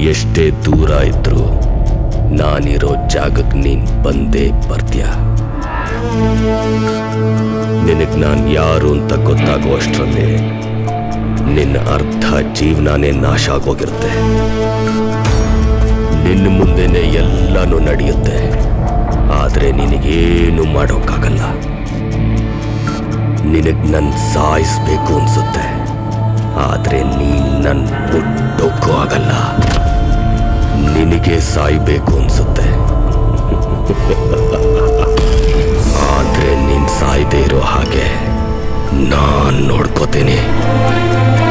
ಎಷ್ಟೇ ದೂರ ಇದ್ರು ನಾನಿರೋ ಜಾಗಕ್ಕೆ ನೀನ್ ಬಂದೇ ಬರ್ತೀಯ ನಿನಗ್ ನಾನ್ ಯಾರು ಅಂತ ಗೊತ್ತಾಗೋ ಅಷ್ಟರಲ್ಲಿ ನಿನ್ನ ಅರ್ಧ ಜೀವನಾನೇ ನಾಶ ಆಗೋಗಿರುತ್ತೆ ನಿನ್ನ ಮುಂದೆನೆ ಎಲ್ಲಾನು ನಡೆಯುತ್ತೆ ಆದ್ರೆ ನಿನಗೇನು ಮಾಡೋಕ್ಕಾಗಲ್ಲ ನಿನಗ್ ನನ್ ಸಾಯಿಸ್ಬೇಕು ಅನ್ಸುತ್ತೆ ಆದ್ರೆ ನೀನ್ ನನ್ ಮುಟ್ಟೋಕ್ಕೂ ಆಗಲ್ಲ ನಿನಗೆ ಸಾಯ್ಬೇಕು ಅನ್ಸುತ್ತೆ ಆದ್ರೆ ನೀನ್ ಸಾಯ್ದೇ ಇರೋ ಹಾಗೆ ನಾನ್ ನೋಡ್ಕೋತೀನಿ